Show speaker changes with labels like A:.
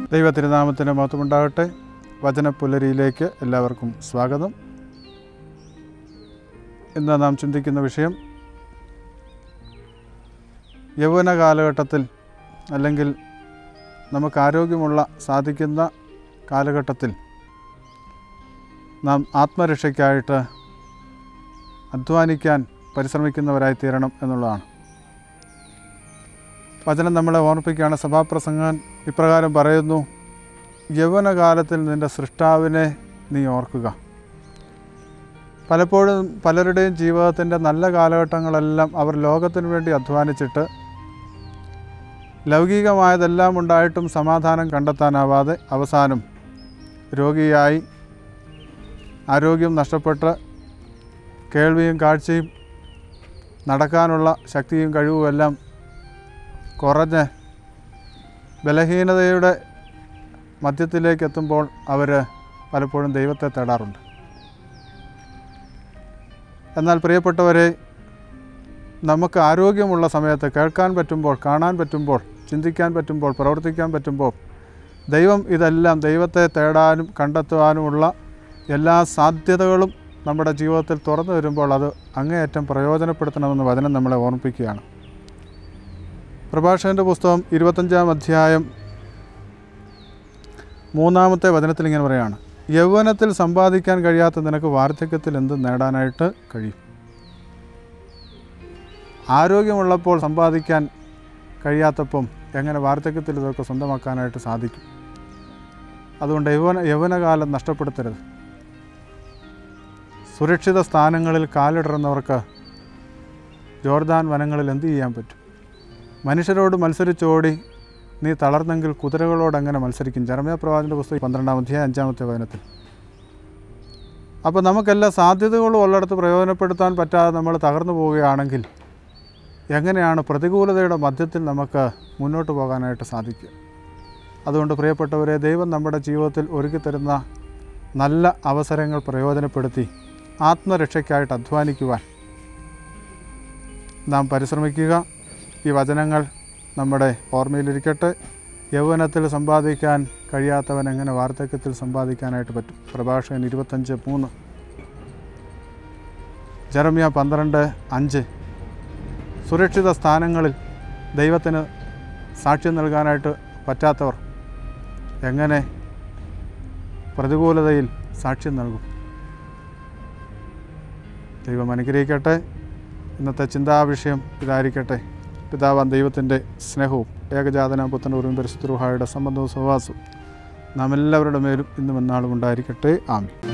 A: ദൈവ തിരുനാമത്തിന് മഹത്വമുണ്ടാകട്ടെ വചനപ്പുലരിയിലേക്ക് എല്ലാവർക്കും സ്വാഗതം ഇന്ന് നാം ചിന്തിക്കുന്ന വിഷയം യൗവന കാലഘട്ടത്തിൽ അല്ലെങ്കിൽ നമുക്ക് ആരോഗ്യമുള്ള സാധിക്കുന്ന കാലഘട്ടത്തിൽ നാം ആത്മരക്ഷയ്ക്കായിട്ട് അധ്വാനിക്കാൻ പരിശ്രമിക്കുന്നവരായി തീരണം എന്നുള്ളതാണ് വചനം നമ്മളെ ഓർമ്മിപ്പിക്കുകയാണ് സഭാപ്രസംഗൻ ഇപ്രകാരം പറയുന്നു യൗവനകാലത്തിൽ നിൻ്റെ സൃഷ്ടാവിനെ നീ ഓർക്കുക പലപ്പോഴും പലരുടെയും ജീവിതത്തിൻ്റെ നല്ല കാലഘട്ടങ്ങളെല്ലാം അവർ ലോകത്തിന് വേണ്ടി അധ്വാനിച്ചിട്ട് ലൗകികമായതെല്ലാം ഉണ്ടായിട്ടും സമാധാനം കണ്ടെത്താനാവാതെ അവസാനം രോഗിയായി ആരോഗ്യം നഷ്ടപ്പെട്ട് കേൾവിയും കാഴ്ചയും നടക്കാനുള്ള ശക്തിയും കഴിവുമെല്ലാം കുറഞ്ഞ് ബലഹീനതയുടെ മധ്യത്തിലേക്ക് എത്തുമ്പോൾ അവർ പലപ്പോഴും ദൈവത്തെ തേടാറുണ്ട് എന്നാൽ പ്രിയപ്പെട്ടവരെ നമുക്ക് ആരോഗ്യമുള്ള സമയത്ത് കേൾക്കാൻ പറ്റുമ്പോൾ കാണാൻ പറ്റുമ്പോൾ ചിന്തിക്കാൻ പറ്റുമ്പോൾ പ്രവർത്തിക്കാൻ പറ്റുമ്പോൾ ദൈവം ഇതെല്ലാം ദൈവത്തെ തേടാനും കണ്ടെത്തുവാനുമുള്ള എല്ലാ സാധ്യതകളും നമ്മുടെ ജീവിതത്തിൽ തുറന്നു വരുമ്പോൾ അത് അങ്ങേയറ്റം പ്രയോജനപ്പെടുത്തണമെന്ന് വചനം നമ്മളെ ഓർമ്മിപ്പിക്കുകയാണ് പ്രഭാഷകൻ്റെ പുസ്തകം ഇരുപത്തഞ്ചാം അധ്യായം മൂന്നാമത്തെ വചനത്തിൽ ഇങ്ങനെ പറയാണ് യൗവനത്തിൽ സമ്പാദിക്കാൻ കഴിയാത്ത നിനക്ക് വാർദ്ധക്യത്തിൽ എന്ത് നേടാനായിട്ട് കഴിയും ആരോഗ്യമുള്ളപ്പോൾ സമ്പാദിക്കാൻ കഴിയാത്തപ്പം എങ്ങനെ വാർദ്ധക്യത്തിൽ ഇതൊക്കെ സ്വന്തമാക്കാനായിട്ട് സാധിക്കും അതുകൊണ്ട് യൗവന യൗവനകാലം നഷ്ടപ്പെടുത്തരുത് സുരക്ഷിത സ്ഥാനങ്ങളിൽ കാലിടറുന്നവർക്ക് ജോർദാൻ വനങ്ങളിൽ എന്ത് ചെയ്യാൻ പറ്റും മനുഷ്യരോട് മത്സരിച്ചോടി നീ തളർന്നെങ്കിൽ കുതിരകളോട് എങ്ങനെ മത്സരിക്കും ജർമ്മയ പ്രവാചൻ്റെ പുസ്തകം പന്ത്രണ്ടാം അധ്യായം അഞ്ചാമത്തെ വചനത്തിൽ അപ്പോൾ നമുക്കെല്ലാ സാധ്യതകളും ഉള്ളിടത്ത് പ്രയോജനപ്പെടുത്താൻ പറ്റാതെ നമ്മൾ തകർന്നു പോവുകയാണെങ്കിൽ എങ്ങനെയാണ് പ്രതികൂലതയുടെ മധ്യത്തിൽ നമുക്ക് മുന്നോട്ട് പോകാനായിട്ട് സാധിക്കുക അതുകൊണ്ട് പ്രിയപ്പെട്ടവരെ ദൈവം നമ്മുടെ ജീവിതത്തിൽ ഒരുക്കി തരുന്ന നല്ല അവസരങ്ങൾ പ്രയോജനപ്പെടുത്തി ആത്മരക്ഷയ്ക്കായിട്ട് അധ്വാനിക്കുവാൻ നാം പരിശ്രമിക്കുക ഈ വചനങ്ങൾ നമ്മുടെ ഓർമ്മയിലിരിക്കട്ടെ യൗവനത്തിൽ സമ്പാദിക്കാൻ കഴിയാത്തവൻ എങ്ങനെ വാർദ്ധക്യത്തിൽ സമ്പാദിക്കാനായിട്ട് പറ്റും പ്രഭാഷകൻ ഇരുപത്തഞ്ച് മൂന്ന് ജെറമ്യ പന്ത്രണ്ട് അഞ്ച് സുരക്ഷിത സ്ഥാനങ്ങളിൽ ദൈവത്തിന് സാക്ഷ്യം നൽകാനായിട്ട് പറ്റാത്തവർ എങ്ങനെ പ്രതികൂലതയിൽ സാക്ഷ്യം നൽകും ദൈവം അനുഗ്രഹിക്കട്ടെ ഇന്നത്തെ ചിന്താവിഷയം ഇതായിരിക്കട്ടെ പിതാവാൻ ദൈവത്തിൻ്റെ സ്നേഹവും ഏകജാതന പുത്തൻ ഉറും പരിശുദ്ധ റുഹായുടെ സംബന്ധവും സഹവാസവും നാം എല്ലാവരുടെ മേലും ഇന്നും എന്നാളും ഉണ്ടായിരിക്കട്ടെ ആമി